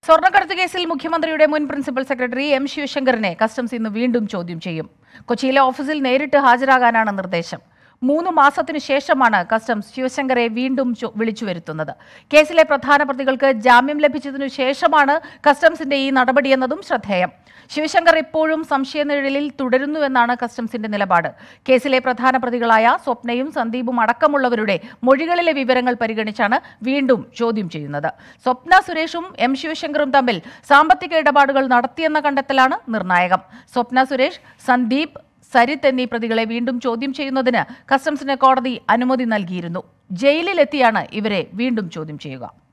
സ്വർണ്ണക്കടത്ത് കേസിൽ മുഖ്യമന്ത്രിയുടെ മുൻ പ്രിൻസിപ്പൽ സെക്രട്ടറി എം ശിവശങ്കറിനെ കസ്റ്റംസ് ഇന്ന് വീണ്ടും ചോദ്യം ചെയ്യും കൊച്ചിയിലെ ഓഫീസിൽ നേരിട്ട് ഹാജരാകാനാണ് നിർദ്ദേശം മൂന്ന് മാസത്തിനു ശേഷമാണ് കസ്റ്റംസ് ശിവശങ്കറെ വീണ്ടും ചോ- വിളിച്ചു വരുത്തുന്നത് കേസിലെ പ്രധാന പ്രതികൾക്ക് ജാമ്യം ലഭിച്ചതിനു ശേഷമാണ് കസ്റ്റംസിന്റെ ഈ നടപടിയെന്നതും ശ്രദ്ധേയം ശിവശങ്കർ ഇപ്പോഴും സംശയനിഴലിൽ തുടരുന്നുവെന്നാണ് കസ്റ്റംസിന്റെ നിലപാട് കേസിലെ പ്രധാന പ്രതികളായ സ്വപ്നയും സന്ദീപും അടക്കമുള്ളവരുടെ മൊഴികളിലെ വിവരങ്ങൾ പരിഗണിച്ചാണ് വീണ്ടും ചോദ്യം ചെയ്യുന്നത് സ്വപ്ന സുരേഷും എം ശിവശങ്കറും തമ്മിൽ സാമ്പത്തിക ഇടപാടുകൾ നടത്തിയെന്ന കണ്ടെത്തലാണ് നിർണായകം സ്വപ്ന സുരേഷ് സന്ദീപ് സരിത്ത് എന്നീ പ്രതികളെ വീണ്ടും ചോദ്യം ചെയ്യുന്നതിന് കസ്റ്റംസിന് കോടതി അനുമതി നൽകിയിരുന്നു ജയിലിലെത്തിയാണ് ഇവരെ വീണ്ടും ചോദ്യം ചെയ്യുക